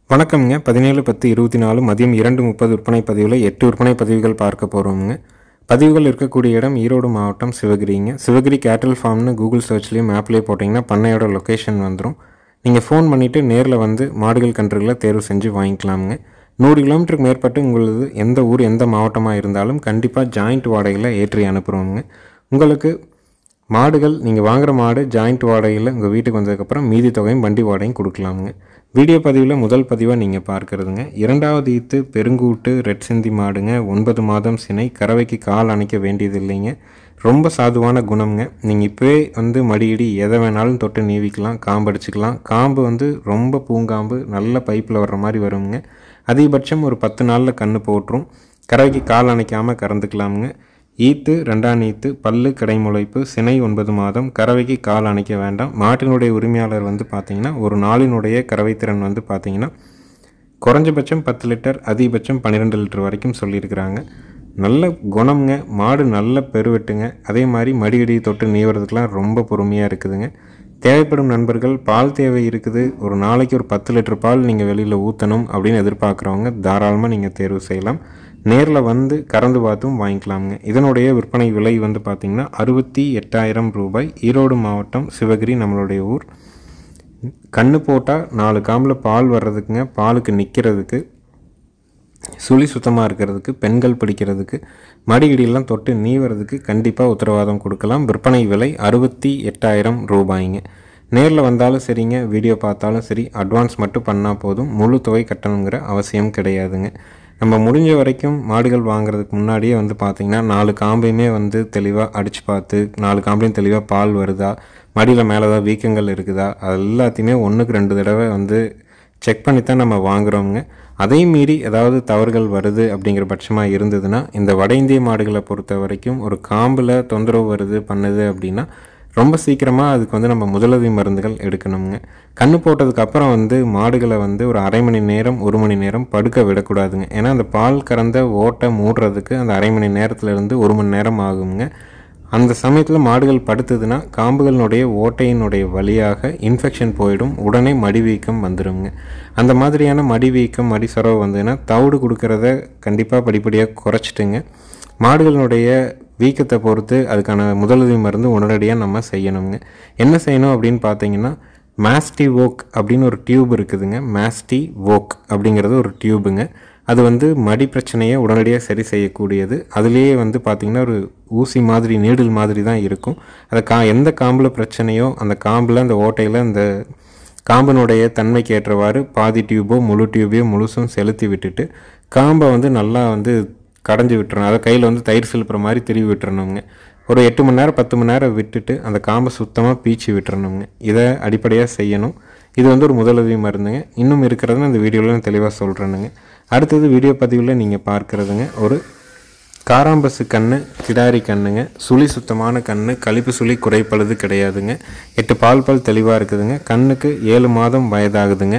வணக்கம்ங்க பதினேழு பத்து இருபத்தி நாலு மதியம் இரண்டு முப்பது விற்பனை பதிவில் எட்டு விற்பனை பதிவுகள் பார்க்க போகிறோமுங்க பதிவுகள் இருக்கக்கூடிய இடம் ஈரோடு மாவட்டம் சிவகிரிங்க சிவகிரி கேட்டல் ஃபார்ம்னு கூகுள் சர்ச்லேயும் மேப்லேயே போட்டிங்கன்னா பண்ணையோட லொக்கேஷன் வந்துடும் நீங்கள் ஃபோன் பண்ணிவிட்டு நேரில் வந்து மாடுகள் கன்றுகளை தேர்வு செஞ்சு வாங்கிக்கலாமுங்க நூறு கிலோமீட்டருக்கு மேற்பட்டு உங்களது எந்த ஊர் எந்த மாவட்டமாக இருந்தாலும் கண்டிப்பாக ஜாயிண்ட் வாடகையில் ஏற்றி அனுப்புகிறோமுங்க உங்களுக்கு மாடுகள் நீங்கள் வாங்குற மாடு ஜாயிண்ட் வாடகையில் உங்கள் வீட்டுக்கு வந்ததுக்கப்புறம் மீதி தொகையும் வண்டி வாடகையும் கொடுக்கலாமுங்க வீடியோ பதிவில் முதல் பதிவாக நீங்கள் பார்க்குறதுங்க இரண்டாவது ஈத்து பெருங்கூட்டு ரெட் சிந்தி மாடுங்க ஒன்பது மாதம் சினை கறவைக்கு கால் அணைக்க வேண்டியது இல்லைங்க ரொம்ப சாதுவான குணம்ங்க நீங்கள் இப்போவே வந்து மடியிடி எதை வேணாலும் தொட்டு நீவிக்கலாம் காம்பு அடிச்சுக்கலாம் காம்பு வந்து ரொம்ப பூங்காம்பு நல்ல பைப்பில் வர்ற மாதிரி வருங்க அதிகபட்சம் ஒரு பத்து நாளில் கன்று போட்டுரும் கறவைக்கு கால் அணைக்காமல் கறந்துக்கலாமுங்க ஈத்து ரெண்டாம் ஈத்து பல்லு கடைமுளைப்பு சினை ஒன்பது மாதம் கறவைக்கு கால் அணைக்க வேண்டாம் மாட்டினுடைய உரிமையாளர் வந்து பார்த்தீங்கன்னா ஒரு நாளினுடைய கறவைத்திறன் வந்து பார்த்தீங்கன்னா குறைஞ்சபட்சம் பத்து லிட்டர் அதிகபட்சம் பன்னிரெண்டு லிட்டர் வரைக்கும் சொல்லியிருக்கிறாங்க நல்ல குணம்ங்க மாடு நல்ல பெருவெட்டுங்க அதே மாதிரி மடியடி தொட்டு நீவுறதுக்கெலாம் ரொம்ப பொறுமையாக இருக்குதுங்க தேவைப்படும் நண்பர்கள் பால் தேவை இருக்குது ஒரு நாளைக்கு ஒரு பத்து லிட்டர் பால் நீங்கள் வெளியில் ஊற்றணும் அப்படின்னு எதிர்பார்க்குறவங்க தாராளமாக நீங்கள் தேர்வு செய்யலாம் நேரில் வந்து கறந்து பார்த்தும் வாங்கிக்கலாமுங்க இதனுடைய விற்பனை விலை வந்து பார்த்திங்கன்னா அறுபத்தி எட்டாயிரம் ரூபாய் ஈரோடு மாவட்டம் சிவகிரி நம்மளுடைய ஊர் கண்ணு போட்டால் நாலு காம்பில் பால் வர்றதுக்குங்க பாலுக்கு நிற்கிறதுக்கு சுழி சுத்தமாக இருக்கிறதுக்கு பெண்கள் பிடிக்கிறதுக்கு மடிகிடியெல்லாம் தொட்டு நீவறதுக்கு கண்டிப்பாக உத்தரவாதம் கொடுக்கலாம் விற்பனை விலை அறுபத்தி எட்டாயிரம் ரூபாய்ங்க நேரில் வந்தாலும் சரிங்க வீடியோ பார்த்தாலும் சரி அட்வான்ஸ் மட்டும் பண்ணால் போதும் முழு தொகை கட்டணுங்கிற அவசியம் கிடையாதுங்க நம்ம முடிஞ்ச வரைக்கும் மாடுகள் வாங்குறதுக்கு முன்னாடியே வந்து பார்த்திங்கன்னா நாலு காம்பையுமே வந்து தெளிவாக அடித்து பார்த்து நாலு காம்பையும் தெளிவாக பால் வருதா மடியில் மேலே தான் வீக்கங்கள் இருக்குதா அது எல்லாத்தையுமே ஒன்றுக்கு ரெண்டு தடவை வந்து செக் பண்ணி தான் நம்ம வாங்குகிறோங்க அதையும் மீறி ஏதாவது தவறுகள் வருது அப்படிங்கிற பட்சமாக இருந்ததுன்னா இந்த வட இந்திய மாடுகளை பொறுத்த வரைக்கும் ஒரு காம்பில் தொந்தரவு வருது பண்ணுது அப்படின்னா ரொம்ப சீக்கிரமாக அதுக்கு வந்து நம்ம முதலுதவி மருந்துகள் எடுக்கணுங்க கண்ணு போட்டதுக்கு அப்புறம் வந்து மாடுகளை வந்து ஒரு அரை மணி நேரம் ஒரு மணி நேரம் படுக்க விடக்கூடாதுங்க ஏன்னா அந்த பால் கறந்த ஓட்டை மூடுறதுக்கு அந்த அரை மணி நேரத்துலேருந்து ஒரு மணி நேரம் ஆகுங்க அந்த சமயத்தில் மாடுகள் படுத்ததுன்னா காம்புகளினுடைய ஓட்டையினுடைய வழியாக இன்ஃபெக்ஷன் போயிடும் உடனே மடிவீக்கம் வந்துடுங்க அந்த மாதிரியான மடிவீக்கம் மடி சொரவு வந்ததுன்னா தவிடு கொடுக்கறத கண்டிப்பாக படிப்படியாக குறைச்சிட்டுங்க மாடுகளினுடைய வீக்கத்தை பொறுத்து அதுக்கான முதலுதவி மருந்து உடனடியாக நம்ம செய்யணுங்க என்ன செய்யணும் அப்படின்னு பார்த்தீங்கன்னா மாஸ்டி வோக் அப்படின்னு ஒரு டியூப் இருக்குதுங்க மாஸ்டி வோக் அப்படிங்கிறது ஒரு டியூபுங்க அது வந்து மடி பிரச்சனையை உடனடியாக சரி செய்யக்கூடியது அதுலேயே வந்து பார்த்திங்கன்னா ஒரு ஊசி மாதிரி நீடில் மாதிரி தான் இருக்கும் அதை கா எந்த காம்பில் பிரச்சனையோ அந்த காம்பில் அந்த ஓட்டையில் அந்த காம்பினுடைய தன்மைக்கு ஏற்றவாறு பாதி டியூபோ முழு டியூபையோ முழுசும் செலுத்தி விட்டுட்டு காம்பை வந்து நல்லா வந்து கடைஞ்சி விட்டுறணும் அதை கையில் வந்து தயிர் செலுப்புற மாதிரி திருவி விட்டுறணுங்க ஒரு எட்டு மணி நேரம் பத்து மணி நேரம் விட்டுட்டு அந்த காம்பை சுத்தமாக பீச்சி விட்டுறணுங்க இதை அடிப்படையாக செய்யணும் இது வந்து ஒரு முதலுதவி மருந்துங்க இன்னும் இருக்கிறதுன்னு அந்த வீடியோவில் நான் தெளிவாக சொல்கிறேனுங்க அடுத்தது வீடியோ பதிவில் நீங்கள் பார்க்குறதுங்க ஒரு காராம்பசு கன்று கிடாரி கண்ணுங்க சுழி சுத்தமான கன்று கழிப்பு சுழி குறைப்பழுது கிடையாதுங்க எட்டு பால் பால் தெளிவாக இருக்குதுங்க கண்ணுக்கு ஏழு மாதம் வயதாகுதுங்க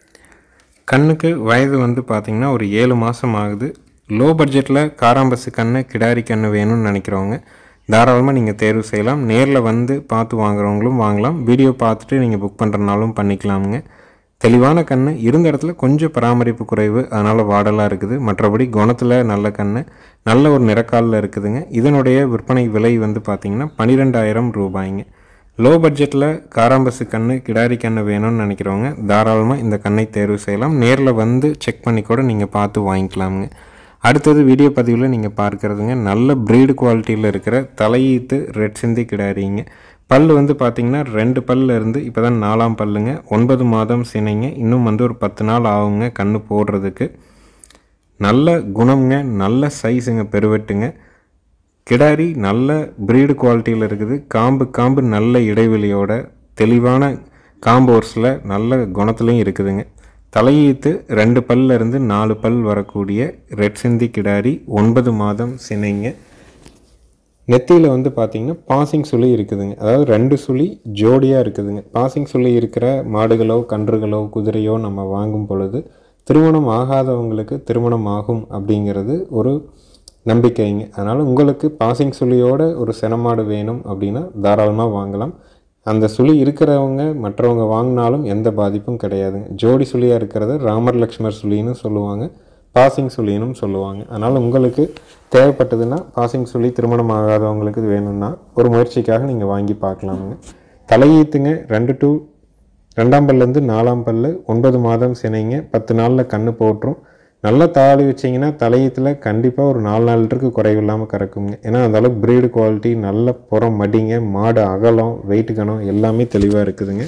கண்ணுக்கு வயது வந்து பார்த்திங்கன்னா ஒரு ஏழு மாதம் ஆகுது லோ பட்ஜெட்டில் காராம்பசு கன்று கிடாரி கன்று வேணும்னு நினைக்கிறவங்க தாராளமாக நீங்கள் தேர்வு செய்யலாம் நேரில் வந்து பார்த்து வாங்குறவங்களும் வாங்கலாம் வீடியோ பார்த்துட்டு நீங்கள் புக் பண்ணுறனாலும் பண்ணிக்கலாமுங்க தெளிவான கன்று இருந்த இடத்துல கொஞ்சம் பராமரிப்பு குறைவு அதனால் வாடலாக இருக்குது மற்றபடி குணத்தில் நல்ல கன்று நல்ல ஒரு நிறக்காலில் இருக்குதுங்க இதனுடைய விற்பனை விலை வந்து பார்த்திங்கன்னா பன்னிரெண்டாயிரம் ரூபாய்ங்க லோ பட்ஜெட்டில் காராம்பசு கன்று கிடாரி கன்று வேணும்னு நினைக்கிறவங்க தாராளமாக இந்த கண்ணை தேர்வு செய்யலாம் நேரில் வந்து செக் பண்ணி கூட நீங்கள் பார்த்து வாங்கிக்கலாமுங்க அடுத்தது வீடியோ பதிவில் நீங்கள் பார்க்குறதுங்க நல்ல ப்ரீடு குவாலிட்டியில் இருக்கிற தலையீத்து ரெட் சிந்தி கிடாரிங்க பல் வந்து பார்த்திங்கன்னா ரெண்டு பல்ல இருந்து இப்போ தான் நாலாம் பல்லுங்க ஒன்பது மாதம் சினைங்க இன்னும் வந்து ஒரு பத்து நாள் ஆகுங்க கண்ணு போடுறதுக்கு நல்ல குணம்ங்க நல்ல சைஸுங்க பெருவெட்டுங்க கிடாரி நல்ல ப்ரீடு குவாலிட்டியில் இருக்குது காம்பு காம்பு நல்ல இடைவெளியோட தெளிவான காம்போர்ஸில் நல்ல குணத்துலையும் இருக்குதுங்க தலையீத்து ரெண்டு பல்ல இருந்து நாலு பல் வரக்கூடிய ரெட் சிந்தி கிடாரி ஒன்பது மாதம் சினைங்க நெத்தியில் வந்து பார்த்திங்கன்னா பாசிங் சுழி இருக்குதுங்க அதாவது ரெண்டு சுழி ஜோடியாக இருக்குதுங்க பாசிங் சுழி இருக்கிற மாடுகளோ கன்றுகளோ குதிரையோ நம்ம வாங்கும் பொழுது திருமணம் ஆகாதவங்களுக்கு திருமணம் ஆகும் அப்படிங்கிறது ஒரு நம்பிக்கைங்க அதனால் உங்களுக்கு பாசிங் சுழியோட ஒரு செனமாடு வேணும் அப்படின்னா தாராளமாக வாங்கலாம் அந்த சுழி இருக்கிறவங்க மற்றவங்க வாங்கினாலும் எந்த பாதிப்பும் கிடையாதுங்க ஜோடி சுழியாக இருக்கிறத ராமர் லக்ஷ்மர் சுழின்னு சொல்லுவாங்க பாசிங் சுழினும் சொல்லுவாங்க அதனால் உங்களுக்கு தேவைப்பட்டதுன்னா பாசிங் சுழி திருமணம் ஆகாதவங்களுக்கு இது வேணும்னா ஒரு முயற்சிக்காக நீங்கள் வாங்கி பார்க்கலாமுங்க தலையீத்துங்க ரெண்டு டு ரெண்டாம் பல்லேருந்து நாலாம் பல்லு ஒன்பது மாதம் சினைங்க பத்து நாளில் கண்ணு போட்டுரும் நல்லா தாளி வச்சிங்கன்னா தலையத்தில் கண்டிப்பாக ஒரு நாலு நாலு லிட்டருக்கு குறைவு இல்லாமல் கறக்குங்க ஏன்னா அந்த அளவுக்கு பிரீடு குவாலிட்டி நல்ல புறம் மடிங்க மாடு அகலம் வெயிட் கணம் எல்லாமே தெளிவாக இருக்குதுங்க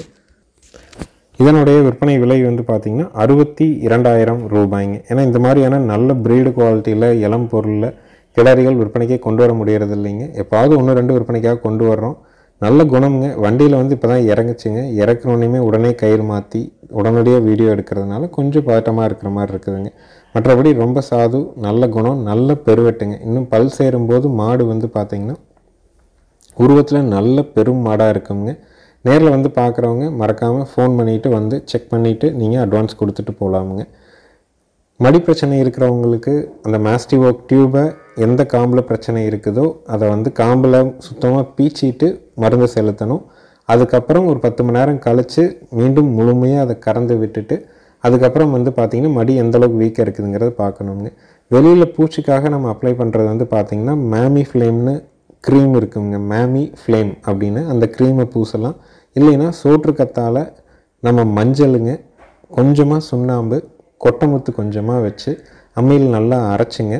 இதனுடைய விற்பனை விலை வந்து பார்த்திங்கன்னா அறுபத்தி இரண்டாயிரம் ரூபாய்ங்க ஏன்னா இந்த மாதிரியான நல்ல பிரீடு குவாலிட்டியில் இளம் பொருளில் கிடாரிகள் விற்பனைக்கே கொண்டு வர முடியறது இல்லைங்க எப்பாவது ஒன்று ரெண்டு விற்பனைக்காக கொண்டு வர்றோம் நல்ல குணம்ங்க வண்டியில் வந்து இப்போ தான் இறங்குச்சுங்க இறக்குனோடனே உடனே கயிறு மாற்றி உடனடியாக வீடியோ எடுக்கிறதுனால கொஞ்சம் பதட்டமாக இருக்கிற மாதிரி இருக்குதுங்க மற்றபடி ரொம்ப சாது நல்ல குணம் நல்ல பெருவெட்டுங்க இன்னும் பல் சேரும்போது மாடு வந்து பார்த்திங்கன்னா உருவத்தில் நல்ல பெரும் மாடாக இருக்குங்க நேரில் வந்து பார்க்குறவங்க மறக்காமல் ஃபோன் பண்ணிவிட்டு வந்து செக் பண்ணிவிட்டு நீங்கள் அட்வான்ஸ் கொடுத்துட்டு போகலாமுங்க மடி பிரச்சனை இருக்கிறவங்களுக்கு அந்த மாஸ்டிவோக் டியூபை எந்த காம்பில் பிரச்சனை இருக்குதோ அதை வந்து காம்பில் சுத்தமாக பீச்சிட்டு மருந்து செலுத்தணும் அதுக்கப்புறம் ஒரு பத்து மணி நேரம் கழித்து மீண்டும் முழுமையாக அதை கறந்து விட்டுட்டு அதுக்கப்புறம் வந்து பார்த்திங்கன்னா மடி எந்த அளவுக்கு வீக்காக இருக்குதுங்கிறத பார்க்கணுங்க வெளியில் பூச்சிக்காக நம்ம அப்ளை பண்ணுறது வந்து பார்த்திங்கன்னா மேமி ஃப்ளேம்னு க்ரீம் இருக்குங்க மேமி ஃப்ளேம் அப்படின்னு அந்த க்ரீமை பூசலாம் இல்லைன்னா சோற்று கத்தால் நம்ம மஞ்சளுங்க கொஞ்சமாக சுண்ணாம்பு கொட்டமுத்து கொஞ்சமாக வச்சு அம்மியில் நல்லா அரைச்சிங்க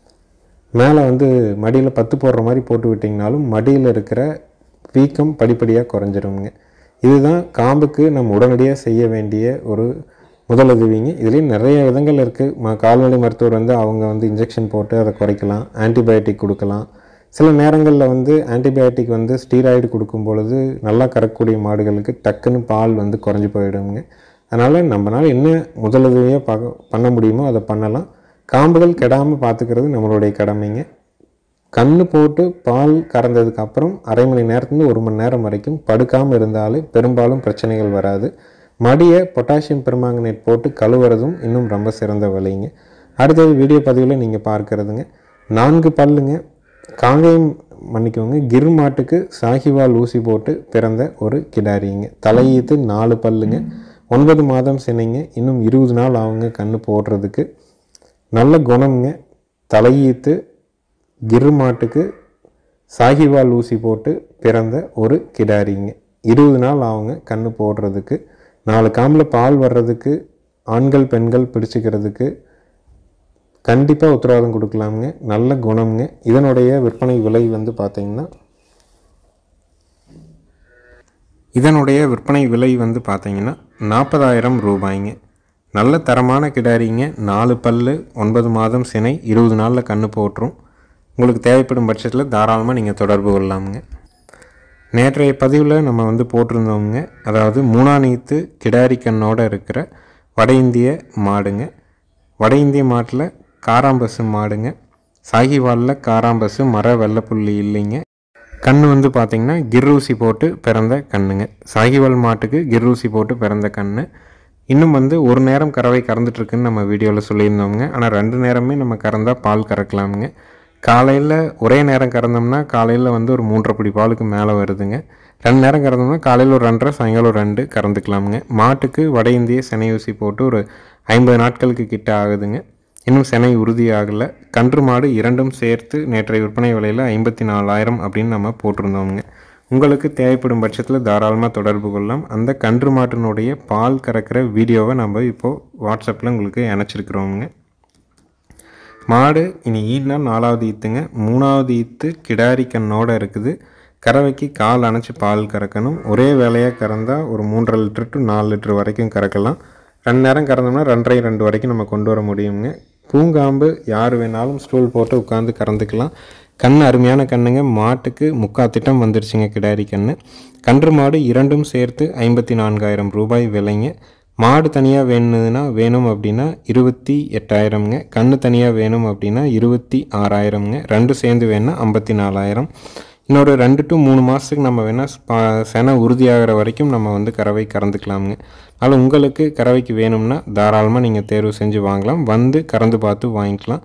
மேலே வந்து மடியில் பத்து போடுற மாதிரி போட்டு விட்டிங்கனாலும் மடியில் இருக்கிற வீக்கம் படிப்படியாக குறைஞ்சிருங்க இதுதான் காம்புக்கு நம்ம உடனடியாக செய்ய வேண்டிய ஒரு முதலுதவிங்க இதுலேயும் நிறைய விதங்கள் இருக்குது ம கால்நடை மருத்துவர் வந்து அவங்க வந்து இன்ஜெக்ஷன் போட்டு அதை குறைக்கலாம் ஆன்டிபயோட்டிக் கொடுக்கலாம் சில நேரங்களில் வந்து ஆன்டிபயோட்டிக் வந்து ஸ்டீராய்டு கொடுக்கும் பொழுது நல்லா கறக்கக்கூடிய மாடுகளுக்கு டக்குன்னு பால் வந்து குறைஞ்சி போயிடுங்க அதனால் நம்மளால் என்ன முதலுதவியாக பார்க்க பண்ண முடியுமோ அதை பண்ணலாம் காம்புகள் கெடாமல் பார்த்துக்கிறது நம்மளுடைய கடமைங்க கண்ணு போட்டு பால் கறந்ததுக்கு அப்புறம் அரை மணி நேரத்துலேருந்து ஒரு மணி நேரம் வரைக்கும் படுக்காமல் இருந்தாலே பெரும்பாலும் பிரச்சனைகள் வராது மடியை பொட்டாசியம் பெருமாங்கனேட் போட்டு கழுவுறதும் இன்னும் ரொம்ப சிறந்த வழிங்க அடுத்தது வீடியோ பதிவில் நீங்கள் பார்க்கறதுங்க நான்கு பல்லுங்க காங்கேயம் மன்னிக்கோங்க கிர் மாட்டுக்கு சாகிவால் ஊசி போட்டு பிறந்த ஒரு கிடாரிங்க தலையீத்து நாலு பல்லுங்க ஒன்பது மாதம் சினைங்க இன்னும் இருபது நாள் ஆகுங்க கண்ணு போடுறதுக்கு நல்ல குணம்ங்க தலையீத்து கிர் மாட்டுக்கு சாகிவால் ஊசி போட்டு பிறந்த ஒரு கிடாரிங்க இருபது நாள் ஆகுங்க கண்ணு போடுறதுக்கு நாலு காம்பில் பால் வர்றதுக்கு ஆண்கள் பெண்கள் பிடிச்சிக்கிறதுக்கு கண்டிப்பாக உத்தரவாதம் கொடுக்கலாமுங்க நல்ல குணம்ங்க இதனுடைய விற்பனை விலை வந்து பார்த்தீங்கன்னா இதனுடைய விற்பனை விலை வந்து பார்த்தீங்கன்னா நாற்பதாயிரம் ரூபாய்ங்க நல்ல தரமான கிடாரிங்க நாலு பல்லு ஒன்பது மாதம் சினை இருபது நாளில் கண்ணு போட்டுரும் உங்களுக்கு தேவைப்படும் பட்சத்தில் தாராளமாக நீங்கள் தொடர்பு கொள்ளலாமுங்க நேற்றைய பதிவில் நம்ம வந்து போட்டிருந்தோங்க அதாவது மூணாநீத்து கிடாரி கண்ணோட இருக்கிற வட இந்திய மாடுங்க வட இந்திய மாட்டில் காராம்பசு மாடுங்க சாகிவாலில் காராம்பசு மர வெள்ளைப்புள்ளி இல்லைங்க கண் வந்து பார்த்திங்கன்னா கிர்ரூசி போட்டு பிறந்த கண்ணுங்க சாகிவால் மாட்டுக்கு கிர்ரூசி போட்டு பிறந்த கண்ணு இன்னும் வந்து ஒரு நேரம் கறவை கறந்துட்டுருக்குன்னு நம்ம வீடியோவில் சொல்லியிருந்தோங்க ஆனால் ரெண்டு நேரமே நம்ம கறந்தால் பால் கறக்கலாமுங்க காலையில் ஒரே நேரம் கறந்தோம்னா காலையில் வந்து ஒரு மூன்றரை பிடி பாலுக்கு மேலே வருதுங்க ரெண்டு நேரம் கறந்தோம்னா காலையில் ஒரு ரெண்டரை சாயங்காலம் ஒரு ரெண்டு கறந்துக்கலாமுங்க மாட்டுக்கு வட இந்திய செனை ஊசி போட்டு ஒரு ஐம்பது நாட்களுக்கு கிட்ட ஆகுதுங்க இன்னும் செனை உறுதி ஆகலை கன்று மாடு இரண்டும் சேர்த்து நேற்றைய விற்பனை விலையில் ஐம்பத்தி நாலாயிரம் அப்படின்னு நம்ம போட்டிருந்தோமுங்க உங்களுக்கு தேவைப்படும் பட்சத்தில் தாராளமாக தொடர்பு கொள்ளலாம் அந்த கன்று மாட்டினுடைய பால் கறக்கிற வீடியோவை நம்ம இப்போது வாட்ஸ்அப்பில் உங்களுக்கு இணைச்சிருக்கிறோமுங்க மாடு இனி ஈடுனா நாலாவது ஈத்துங்க மூணாவது ஈத்து கிடாரி கண்ணோட இருக்குது கறவைக்கு கால் அணைச்சி பால் கறக்கணும் ஒரே வேலையாக கறந்தால் ஒரு மூன்றரை லிட்டர் டு நாலு லிட்டர் வரைக்கும் கறக்கலாம் ரெண்டு நேரம் கறந்தோம்னா ரெண்டரை ரெண்டு வரைக்கும் நம்ம கொண்டு வர முடியுங்க பூங்காம்பு யார் வேணாலும் ஸ்டூல் போட்டு உட்காந்து கறந்துக்கலாம் கண் அருமையான கண்ணுங்க மாட்டுக்கு முக்கா திட்டம் வந்துருச்சுங்க கிடாரி கண்ணு கன்று மாடு இரண்டும் சேர்த்து ஐம்பத்தி நான்காயிரம் ரூபாய் விலைங்க மாடு தனியாக வேணுதுன்னா வேணும் அப்படின்னா இருபத்தி எட்டாயிரம்ங்க கன்று தனியாக வேணும் அப்படின்னா இருபத்தி ஆறாயிரம்ங்க ரெண்டு சேர்ந்து வேணுன்னா ஐம்பத்தி நாலாயிரம் இன்னொரு ரெண்டு டு மூணு மாதத்துக்கு நம்ம வேணால் பா செனை உறுதியாகிற வரைக்கும் நம்ம வந்து கறவை கறந்துக்கலாமுங்க அதனால் உங்களுக்கு கறவைக்கு வேணும்னா தாராளமாக நீங்கள் தேர்வு செஞ்சு வாங்கலாம் வந்து கறந்து பார்த்து வாங்கிக்கலாம்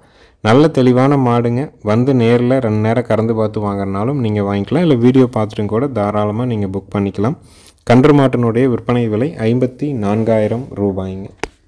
நல்ல தெளிவான மாடுங்க வந்து நேரில் ரெண்டு நேரம் கறந்து பார்த்து வாங்குறனாலும் நீங்கள் வாங்கிக்கலாம் இல்லை வீடியோ பார்த்துட்டும் கூட தாராளமாக நீங்கள் புக் பண்ணிக்கலாம் கன்று மாட்டினுடைய விற்பனை விலை ஐம்பத்தி நான்காயிரம் ரூபாய்ங்க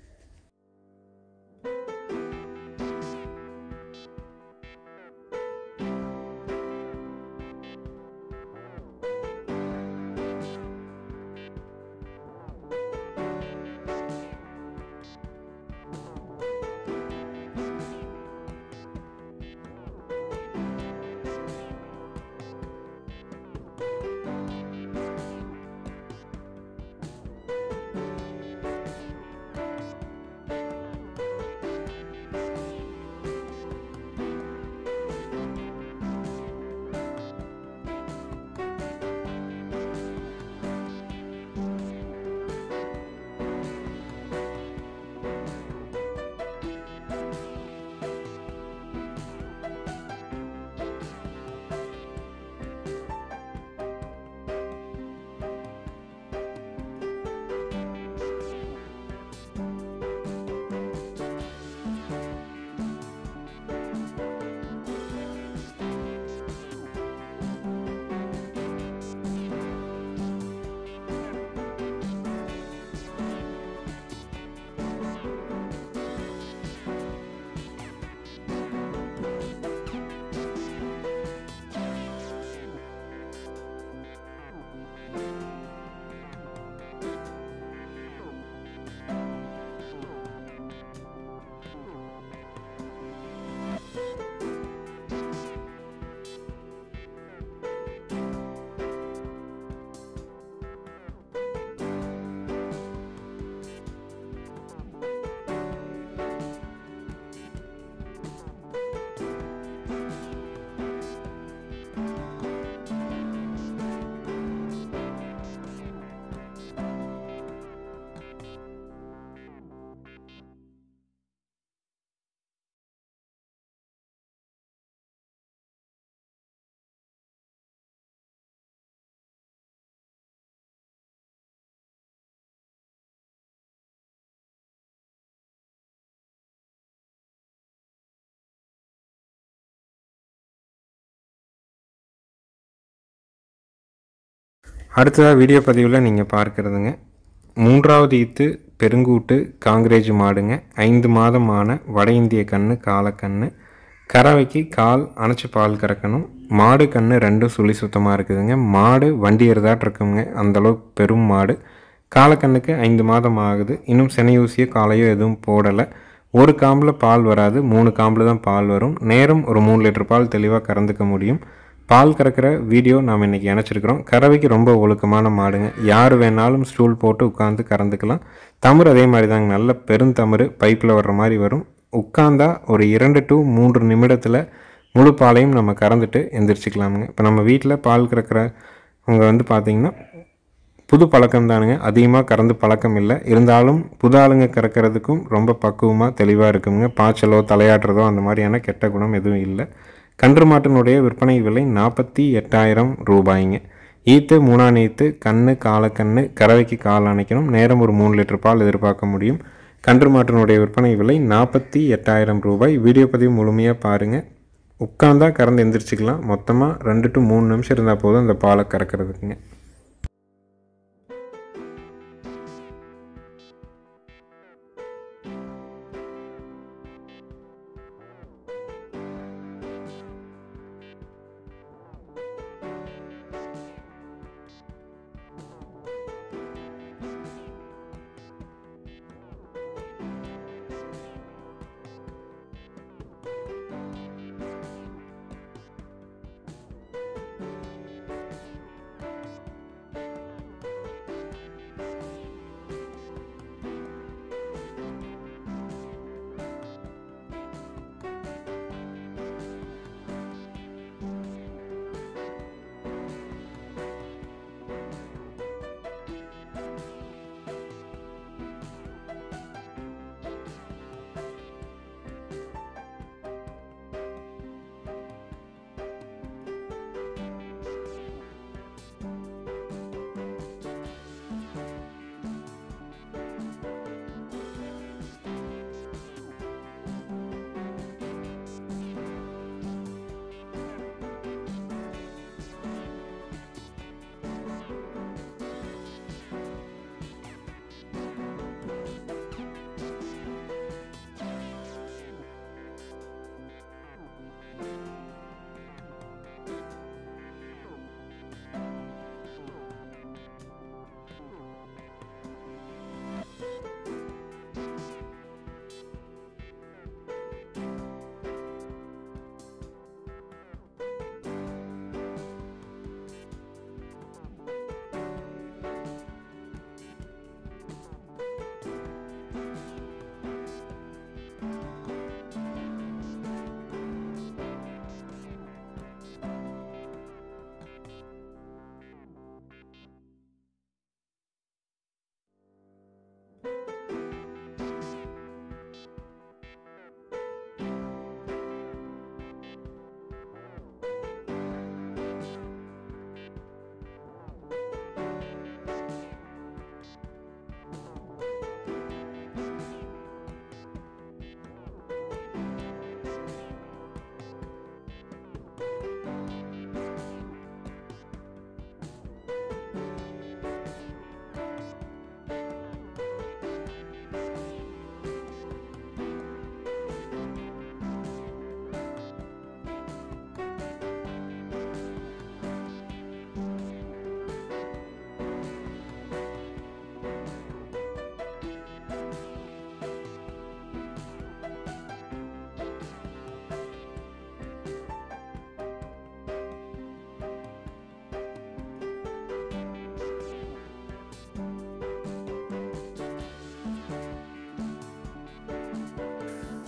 அடுத்ததாக வீடியோ பதிவில் நீங்கள் பார்க்குறதுங்க மூன்றாவது ஈத்து பெருங்கூட்டு காங்கிரேஜ் மாடுங்க ஐந்து மாதமான வட இந்திய கன்று காலக்கன்று கறவைக்கு கால் அணைச்சி பால் கறக்கணும் மாடு கன்று ரெண்டும் சுழி சுத்தமாக இருக்குதுங்க மாடு வண்டி எருதாட்டு இருக்குங்க அந்தளவுக்கு பெரும் மாடு காலக்கண்ணுக்கு ஐந்து மாதம் ஆகுது இன்னும் செனையூசியோ காலையோ எதுவும் போடலை ஒரு காம்பில் பால் வராது மூணு காம்பில் தான் பால் வரும் நேரம் ஒரு மூணு லிட்டர் பால் தெளிவாக கறந்துக்க முடியும் பால் கறக்கிற வீடியோ நாம் இன்றைக்கி இணைச்சிருக்கிறோம் கறவைக்கு ரொம்ப ஒழுக்கமான மாடுங்க யார் வேணாலும் ஸ்டூல் போட்டு உட்காந்து கறந்துக்கலாம் தமறு அதே மாதிரி தாங்க நல்ல பெருந்தமறு பைப்பில் வர்ற மாதிரி வரும் உட்காந்தா ஒரு இரண்டு டு மூன்று நிமிடத்தில் முழு பாலையும் நம்ம கறந்துட்டு எந்திரிச்சிக்கலாமுங்க இப்போ நம்ம வீட்டில் பால் கறக்கிறவங்க வந்து பார்த்திங்கன்னா புது பழக்கம் தானுங்க அதிகமாக கறந்து பழக்கம் இல்லை இருந்தாலும் புது ஆளுங்க கறக்கிறதுக்கும் ரொம்ப பக்குவமாக தெளிவாக இருக்குங்க பாய்ச்சலோ தலையாட்டுறதோ அந்த மாதிரியான கெட்ட குணம் எதுவும் இல்லை கன்று மாட்டினுடைய விற்பனை விலை நாற்பத்தி எட்டாயிரம் ரூபாய்ங்க ஈத்து மூணாம் ஈத்து கண்ணு காலக்கண்ணு கறவைக்கு கால் அணைக்கணும் நேரம் ஒரு மூணு லிட்டர் பால் எதிர்பார்க்க முடியும் கன்று மாட்டினுடைய விற்பனை விலை நாற்பத்தி எட்டாயிரம் ரூபாய் வீடியோ பதிவு முழுமையாக பாருங்கள் உட்காந்தா கறந்து எந்திரிச்சிக்கலாம் மொத்தமாக ரெண்டு டு மூணு நிமிஷம் இருந்தால் போதும் அந்த பாலை கறக்கிறதுக்குங்க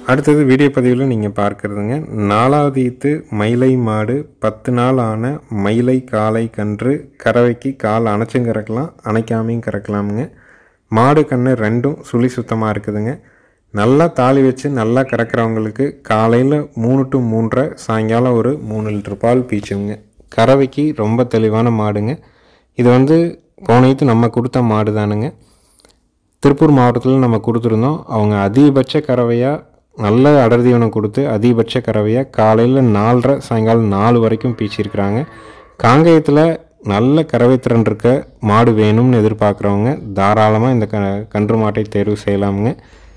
அடுத்தது வீடியோ பதிவில் நீங்கள் பார்க்குறதுங்க நாலாவது ஈத்து மயிலை மாடு பத்து நாள் ஆன மயிலை காளை கன்று கறவைக்கு கால் அணைச்சும் கறக்கலாம் அணைக்காமையும் கறக்கலாமுங்க மாடு கன்று ரெண்டும் சுழி சுத்தமாக இருக்குதுங்க நல்லா தாலி வச்சு நல்லா கறக்கிறவங்களுக்கு காலையில் மூணு டு மூன்றரை சாயங்காலம் ஒரு மூணு லிட்டர் பால் பீச்சுங்க கறவைக்கு ரொம்ப தெளிவான மாடுங்க இது வந்து போனத்து நம்ம கொடுத்த மாடு தானுங்க திருப்பூர் மாவட்டத்தில் நம்ம கொடுத்துருந்தோம் அவங்க அதிகபட்ச கறவையாக நல்ல அடர் தீவனம் கொடுத்து அதிகபட்ச கறவையாக காலையில் நாலரை சாயங்காலம் நாலு வரைக்கும் பீச்சிருக்கிறாங்க காங்கேயத்தில் நல்ல கறவை திறன் இருக்க மாடு வேணும்னு எதிர்பார்க்குறவங்க தாராளமாக இந்த க கன்று மாட்டை தேர்வு செய்யலாமுங்க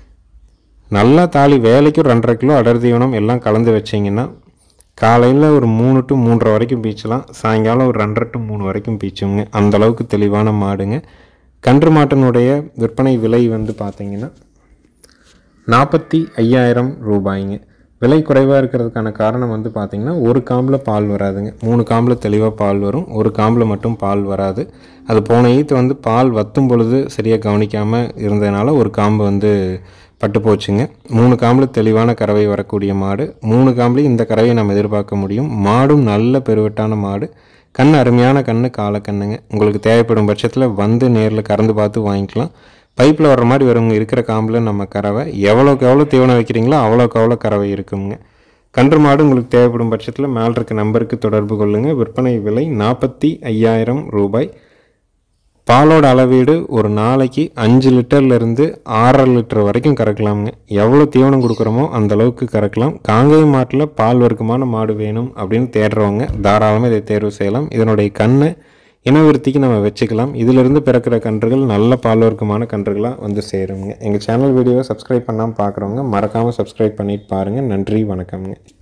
நல்லா தாலி வேலைக்கும் ரெண்டரை கிலோ அடர் தீவனம் எல்லாம் கலந்து வச்சிங்கன்னா காலையில் ஒரு மூணு டு மூன்றரை வரைக்கும் பீச்சலாம் சாயங்காலம் ஒரு ரெண்டரை டு மூணு வரைக்கும் பீச்சுங்க அந்தளவுக்கு தெளிவான மாடுங்க கன்று மாட்டினுடைய விற்பனை விலை வந்து பார்த்திங்கன்னா நாற்பத்தி ஐயாயிரம் ரூபாய்ங்க விலை குறைவாக இருக்கிறதுக்கான காரணம் வந்து பார்த்திங்கன்னா ஒரு காம்பில் பால் வராதுங்க மூணு காம்பில் தெளிவாக பால் வரும் ஒரு காம்பில் மட்டும் பால் வராது அது போன ஈத்து வந்து பால் வத்தும் பொழுது சரியாக கவனிக்காமல் இருந்ததுனால ஒரு காம்பு வந்து பட்டு போச்சுங்க மூணு காம்பில் தெளிவான கறவை வரக்கூடிய மாடு மூணு காம்புலையும் இந்த கறவையை நம்ம எதிர்பார்க்க முடியும் மாடும் நல்ல பெருவெட்டான மாடு கண் அருமையான கண்ணு காலக்கண்ணுங்க உங்களுக்கு தேவைப்படும் பட்சத்தில் வந்து நேரில் கறந்து பார்த்து வாங்கிக்கலாம் பைப்பில் வர்ற மாதிரி வருங்க இருக்கிற காம்பில் நம்ம கறவை எவ்வளோக்கு எவ்வளோ தீவனம் வைக்கிறீங்களோ அவ்வளோக்கு எவ்வளோ கறவை இருக்குங்க கன்று மாடு உங்களுக்கு தேவைப்படும் பட்சத்தில் மேல் இருக்க நம்பருக்கு தொடர்பு கொள்ளுங்கள் விற்பனை விலை நாற்பத்தி ஐயாயிரம் ரூபாய் பாலோட அளவீடு ஒரு நாளைக்கு அஞ்சு லிட்டர்லேருந்து ஆறரை லிட்டர் வரைக்கும் கறக்கலாமுங்க எவ்வளோ தீவனம் கொடுக்குறோமோ அந்த அளவுக்கு கறக்கலாம் காங்கேய மாட்டில் பால் வர்க்கமான மாடு வேணும் அப்படின்னு தேடுறவங்க தாராளமாக இதை தேர்வு செய்யலாம் இதனுடைய கண்ணை இனவிருத்திக்கு நம்ம வச்சுக்கலாம் இதிலிருந்து பிறக்கிற கன்றுகள் நல்ல பால் வர்க்கமான கன்றுகளாக வந்து சேருங்க எங்கள் சேனல் வீடியோவை சப்ஸ்கிரைப் பண்ணாமல் பார்க்குறவங்க மறக்காமல் சப்ஸ்கிரைப் பண்ணிட்டு பாருங்கள் நன்றி வணக்கம்ங்க